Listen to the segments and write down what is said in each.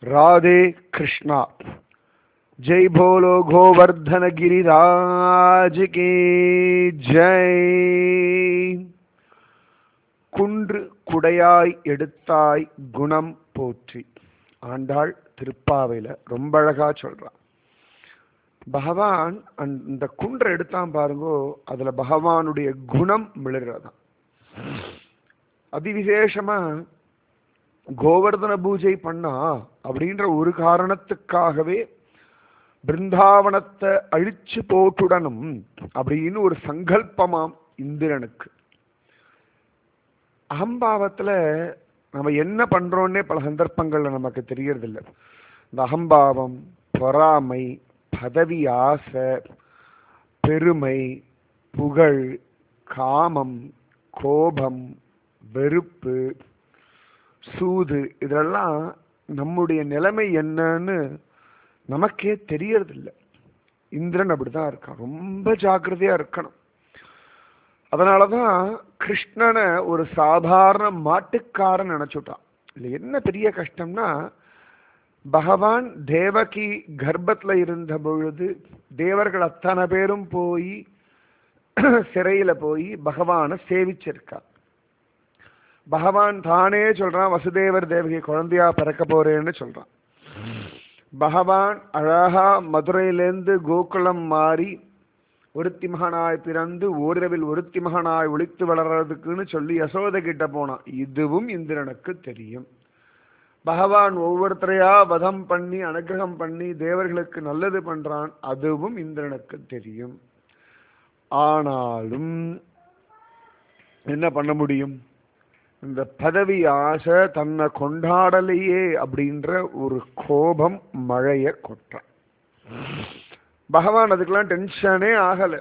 ராதே கிருஷ்ணா ஜெய் போலோ கோவர்தன கிரிராஜ் கே ஜெய் குன்று குடையாய் எடுத்தாய் குணம் போற்றி ஆண்டாள் திருப்பாவையில ரொம்ப அழகா சொல்றான் பகவான் அந்த குன்றை எடுத்தான் பாருங்கோ அதுல பகவானுடைய குணம் மிளறதான் அதிவிசேஷமா கோவர்தன பூஜை பண்ணா அப்படின்ற ஒரு காரணத்துக்காகவே பிருந்தாவனத்தை அழிச்சு போட்டுடணும் அப்படின்னு ஒரு சங்கல்பமாம் இந்திரனுக்கு அகம்பாவத்துல நம்ம என்ன பண்றோன்னே பல சந்தர்ப்பங்கள்ல நமக்கு தெரியறதில்ல இந்த அகம்பாவம் பொறாமை பதவி ஆசை பெருமை புகழ் காமம் கோபம் வெறுப்பு சூது இதெல்லாம் நம்முடைய நிலைமை என்னன்னு நமக்கே தெரியறதில்ல இந்திரன் அப்படிதான் இருக்கான் ரொம்ப ஜாக்கிரதையா இருக்கணும் அதனாலதான் கிருஷ்ணனை ஒரு சாதாரண மாட்டுக்காரன் நினைச்சுட்டான் இதுல என்ன பெரிய கஷ்டம்னா பகவான் தேவகி கர்ப்பத்துல இருந்த பொழுது தேவர்கள் அத்தனை பேரும் போய் சிறையில போய் பகவானை சேவிச்சிருக்கா பகவான் தானே சொல்றான் வசுதேவர் தேவகி குழந்தையா பிறக்க போறேன்னு சொல்றான் பகவான் அழகா மதுரையிலேருந்து கோகுலம் மாறி ஒருத்தி மகனாய் பிறந்து ஓரிரவில் ஒருத்தி மகனாய் ஒழித்து வளர்றதுக்குன்னு சொல்லி யசோதை கிட்ட போனான் இதுவும் இந்திரனுக்கு தெரியும் பகவான் ஒவ்வொருத்தரையா வதம் பண்ணி அனுகிரகம் பண்ணி தேவர்களுக்கு நல்லது பண்றான் அதுவும் இந்திரனுக்கு தெரியும் ஆனாலும் என்ன பண்ண முடியும் இந்த பதவி ஆசை தன்னை கொண்டாடலையே அப்படின்ற ஒரு கோபம் மழைய கொட்டான் பகவான் அதுக்கெல்லாம் டென்ஷனே ஆகல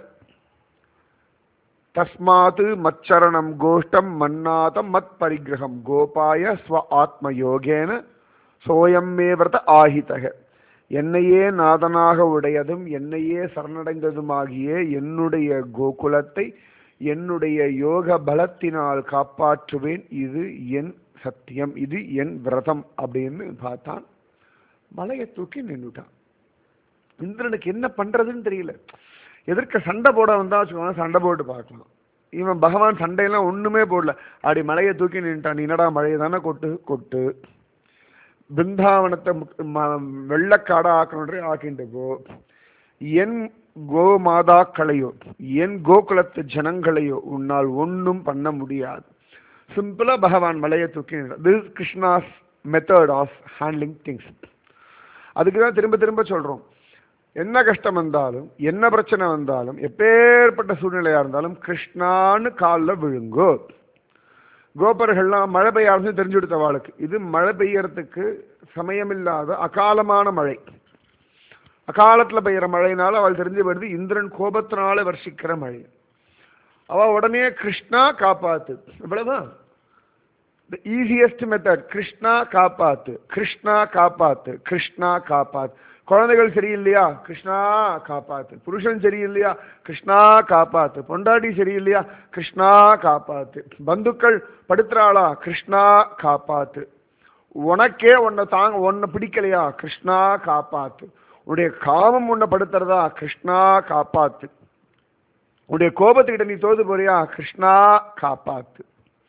தஸ்மாத் மச்சரணம் கோஷ்டம் மன்னாதம் மத் பரிகிரகம் கோபாய ஸ்வ ஆத்ம யோகேன சோயம்மே விரத ஆஹிதக என்னையே நாதனாக உடையதும் என்னையே சரணடைந்ததுமாகிய என்னுடைய கோகுலத்தை என்னுடைய யோக பலத்தினால் காப்பாற்றுவேன் இது என் சத்தியம் இது என் விரதம் அப்படின்னு பார்த்தான் மலையை தூக்கி நின்றுட்டான் இந்திரனுக்கு என்ன பண்றதுன்னு தெரியல எதிர்க்க சண்டை போட வந்தா வச்சுக்கோங்க சண்டை போட்டு பார்க்கலாம் இவன் பகவான் சண்டையெல்லாம் ஒண்ணுமே போடல அப்படி மலையை தூக்கி நின்ட்டான் நீ என்னடா மழையை தானே கொட்டு கொட்டு பிருந்தாவனத்தை வெள்ளக்காடா ஆக்கணுன்றே ஆக்கிண்டு போ என் கோ மாதாக்களையோ என் கோகுலத்து ஜனங்களையோ உன்னால் ஒன்றும் பண்ண முடியாது சிம்பிளா பகவான் மலையை தூக்கி this Krishna's method of handling things அதுக்கு தான் திரும்ப திரும்ப சொல்றோம் என்ன கஷ்டம் வந்தாலும் என்ன பிரச்சனை வந்தாலும் எப்பேற்பட்ட சூழ்நிலையா இருந்தாலும் கிருஷ்ணான்னு காலில் விழுங்கோ கோபர்கள்லாம் மழை பெய்ய ஆரம்பிச்சு தெரிஞ்சு கொடுத்த வாழ்க்கை இது மழை பெய்யறதுக்கு சமயமில்லாத அகாலமான மழை அகாலத்துல பெய்யற மழையினால அவள் தெரிஞ்சு வருது இந்திரன் கோபத்தினால வர்ஷிக்கிற மழை அவ உடனே கிருஷ்ணா காப்பாத்து இவ்வளவுதான் ஈஸியஸ்ட் மெத்தட் கிருஷ்ணா காப்பாத்து கிருஷ்ணா காப்பாத்து கிருஷ்ணா காப்பாத்து குழந்தைகள் சரியில்லையா கிருஷ்ணா காப்பாத்து புருஷன் சரியில்லையா கிருஷ்ணா காப்பாத்து பொண்டாட்டி சரியில்லையா கிருஷ்ணா காப்பாத்து பந்துக்கள் படுத்துறாளா கிருஷ்ணா காப்பாத்து உனக்கே உன்னை தாங்க உன்னை பிடிக்கலையா கிருஷ்ணா காப்பாத்து உன்னுடைய காமம் உன்னை படுத்துறதா கிருஷ்ணா காப்பாத்து உன்னுடைய கோபத்துக்கிட்ட நீ தோது போறியா கிருஷ்ணா காப்பாத்து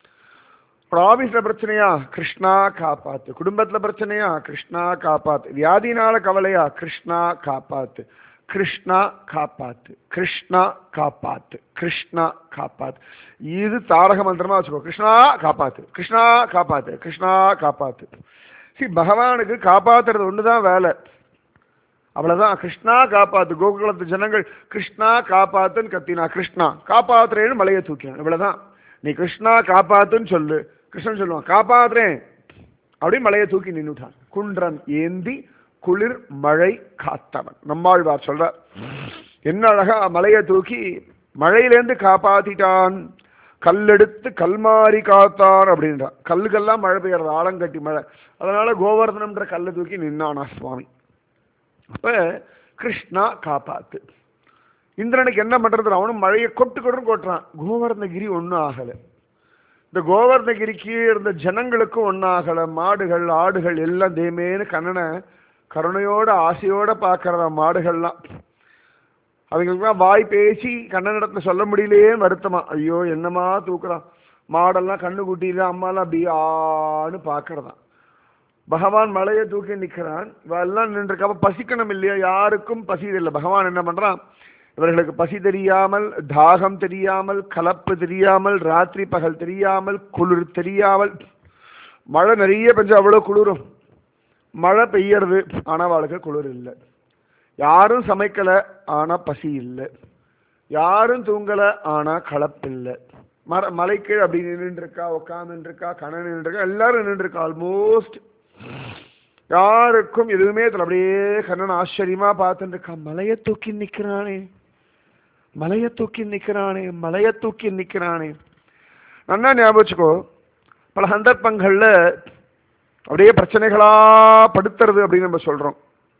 ஆபீஸ்ல பிரச்சனையா கிருஷ்ணா காப்பாத்து குடும்பத்துல பிரச்சனையா கிருஷ்ணா காப்பாத்து வியாதினால கவலையா கிருஷ்ணா காப்பாத்து கிருஷ்ணா காப்பாத்து கிருஷ்ணா காப்பாத்து கிருஷ்ணா காப்பாத்து இது தாரக மந்திரமா வச்சுக்கோ கிருஷ்ணா காப்பாத்து கிருஷ்ணா காப்பாத்து கிருஷ்ணா காப்பாத்து சி பகவானுக்கு காப்பாத்துறது ஒண்ணுதான் வேலை அவ்வளவுதான் கிருஷ்ணா காப்பாத்து கோகுலத்து ஜனங்கள் கிருஷ்ணா காப்பாத்துன்னு கத்தினா கிருஷ்ணா காப்பாத்துறேன்னு மலையை தூக்கினான் இவ்வளவுதான் நீ கிருஷ்ணா காப்பாத்துன்னு சொல்லு கிருஷ்ணன் சொல்லுவான் காப்பாத்துறேன் அப்படி மலையை தூக்கி நின்றுட்டான் குன்றன் ஏந்தி குளிர் மழை காத்தவன் நம்மாழ்வார் சொல்ற என்ன அழகா மலையை தூக்கி மழையிலேருந்து காப்பாத்திட்டான் கல்லெடுத்து கல்மாரி காத்தான் அப்படின்றான் கல்லுக்கெல்லாம் மழை பெய்யறது ஆலங்கட்டி மழை அதனால கோவர்தனம்ன்ற கல்லை தூக்கி நின்னானா சுவாமி அப்ப கிருஷ்ணா காப்பாத்து இந்திரனுக்கு என்ன பண்றது அவனும் மழையை கொட்டு கொட்டு கொட்டுறான் கோவர்தனகிரி ஒன்றும் ஆகலை இந்த கோவர்ணகிரிக்கு இருந்த ஜனங்களுக்கும் ஒன்னாகல மாடுகள் ஆடுகள் எல்லாம் தேமேன்னு கண்ணனை கருணையோட ஆசையோட பார்க்கறத மாடுகள்லாம் அதுங்களுக்குலாம் வாய் பேசி கண்ணனிடத்துல சொல்ல முடியலையே வருத்தமா ஐயோ என்னமா தூக்குறான் மாடெல்லாம் கண்ணு குட்டியில அம்மாலாம் அப்படி ஆன்னு பார்க்கறதான் பகவான் மலையை தூக்கி நிற்கிறான் எல்லாம் நின்றுருக்கப்ப பசிக்கணும் இல்லையா யாருக்கும் பசி இல்லை பகவான் என்ன பண்றான் இவர்களுக்கு பசி தெரியாமல் தாகம் தெரியாமல் கலப்பு தெரியாமல் ராத்திரி பகல் தெரியாமல் குளிர் தெரியாமல் மழை நிறைய பெஞ்சா அவ்வளோ குளிரும் மழை பெய்யறது ஆனால் அவளுக்கு குளிர் இல்லை யாரும் சமைக்கல ஆனா பசி இல்லை யாரும் தூங்கல ஆனா கலப்பு இல்லை மர மலைக்கு அப்படி நின்று இருக்கா உட்காந்து இருக்கா கண நின்று இருக்கா எல்லாரும் நின்று இருக்கா ஆல்மோஸ்ட் யாருக்கும் எதுவுமே தெரியல அப்படியே கண்ணன் ஆச்சரியமா பார்த்துட்டு இருக்கா மலையை தூக்கி நிக்கிறானே மலையை தூக்கி நிக்கிறானே மலையை தூக்கி நிக்கிறானே நன்னா ஞாபகம் வச்சுக்கோ பல சந்தர்ப்பங்கள்ல அப்படியே பிரச்சனைகளா படுத்துறது அப்படின்னு நம்ம சொல்றோம்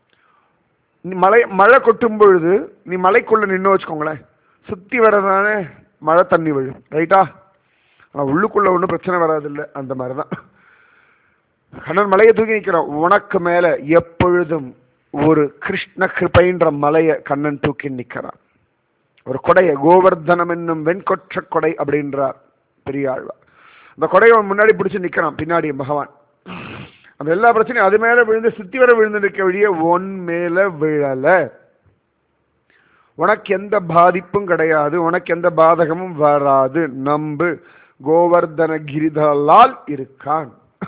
நீ மலை மழை கொட்டும் பொழுது நீ மலைக்குள்ள நின்று வச்சுக்கோங்களேன் சுத்தி வர்றதானே மழை தண்ணி விழும் ரைட்டா ஆனா உள்ளுக்குள்ள ஒன்றும் பிரச்சனை வராது இல்லை அந்த மாதிரி தான் கண்ணன் மலையை தூக்கி நிற்கிறான் உனக்கு மேல எப்பொழுதும் ஒரு கிருஷ்ண கிருபைன்ற மலையை கண்ணன் தூக்கி நிற்கிறான் ஒரு கொடையை கோவர்தனம் என்னும் வெண்கொற்ற கொடை அப்படின்றார் பெரியாழ்வார் அந்த கொடையை அவன் முன்னாடி பிடிச்சு நிற்கிறான் பின்னாடி பகவான் அந்த எல்லா பிரச்சனையும் அது மேல விழுந்து சுத்தி வர விழுந்து நிற்க வழியே ஒன் மேல விழல உனக்கு எந்த பாதிப்பும் கிடையாது உனக்கு எந்த பாதகமும் வராது நம்பு கோவர்தன கிரிதலால் இருக்கான்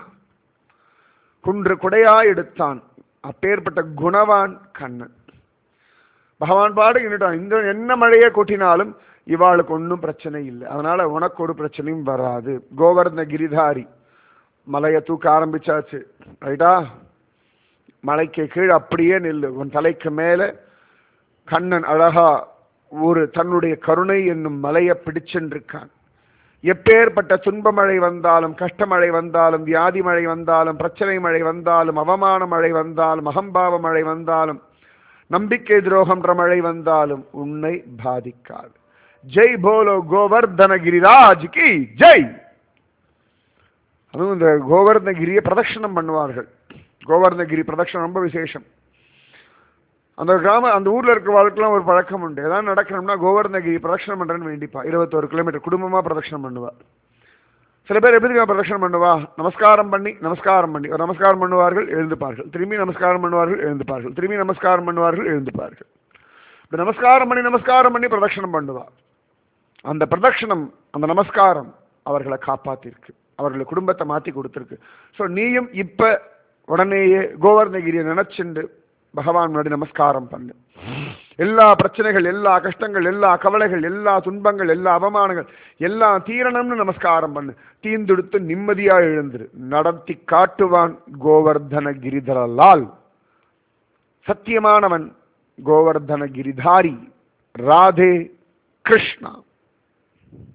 குன்று குடையா எடுத்தான் அப்பேற்பட்ட குணவான் கண்ணன் பகவான் பாடு நின்றுட்டான் இந்த என்ன மழையை கொட்டினாலும் இவாளுக்கு ஒன்றும் பிரச்சனை இல்லை அதனால உனக்கு ஒரு பிரச்சனையும் வராது கோவர்தன கிரிதாரி மலையை தூக்க ஆரம்பிச்சாச்சு ரைட்டா மலைக்கு கீழே அப்படியே நில்லு உன் தலைக்கு மேலே கண்ணன் அழகா ஒரு தன்னுடைய கருணை என்னும் மலையை பிடிச்சென்றிருக்கான் எப்பேற்பட்ட துன்ப மழை வந்தாலும் கஷ்ட மழை வந்தாலும் வியாதி மழை வந்தாலும் பிரச்சனை மழை வந்தாலும் அவமான மழை வந்தாலும் அகம்பாவ மழை வந்தாலும் நம்பிக்கை துரோகம்ன்ற மழை வந்தாலும் உன்னை பாதிக்காது ஜெய் போலோ கோவர்தன கிரிராஜ் கி ஜெய் அதுவும் இந்த கோவர்தனகிரியை பிரதட்சணம் பண்ணுவார்கள் கோவர்தனகிரி பிரதட்சணம் ரொம்ப விசேஷம் அந்த கிராம அந்த ஊர்ல இருக்கிற வாழ்க்கைலாம் ஒரு பழக்கம் உண்டு ஏதாவது நடக்கணும்னா கோவர்தனகிரி பிரதட்சணம் பண்றேன்னு வேண்டிப்பா இருபத்தோரு கிலோமீட்டர் குடும்பமா பிரதட்சணம் பண்ணுவா சில பேர் எப்படி பிரதட்சணம் பண்ணுவா நமஸ்காரம் பண்ணி நமஸ்காரம் பண்ணி ஒரு நமஸ்காரம் பண்ணுவார்கள் எழுந்துப்பார்கள் திரும்பி நமஸ்காரம் பண்ணுவார்கள் எழுந்துப்பார்கள் திரும்பி நமஸ்காரம் பண்ணுவார்கள் எழுந்துப்பார்கள் இப்ப நமஸ்காரம் பண்ணி நமஸ்காரம் பண்ணி பிரதட்சணம் பண்ணுவா அந்த பிரதட்சணம் அந்த நமஸ்காரம் அவர்களை காப்பாத்திருக்கு அவர்கள் குடும்பத்தை மாத்தி கொடுத்துருக்கு ஸோ நீயும் இப்ப உடனேயே கோவர்ணகிரியை நினைச்சுண்டு பகவான் முன்னாடி நமஸ்காரம் பண்ணு எல்லா பிரச்சனைகள் எல்லா கஷ்டங்கள் எல்லா கவலைகள் எல்லா துன்பங்கள் எல்லா அவமானங்கள் எல்லாம் தீரணும்னு நமஸ்காரம் பண்ணு தீந்துடுத்து நிம்மதியா எழுந்துரு நடத்தி காட்டுவான் கோவர்தன கிரிதரலால் சத்தியமானவன் கோவர்தன கிரிதாரி ராதே கிருஷ்ணா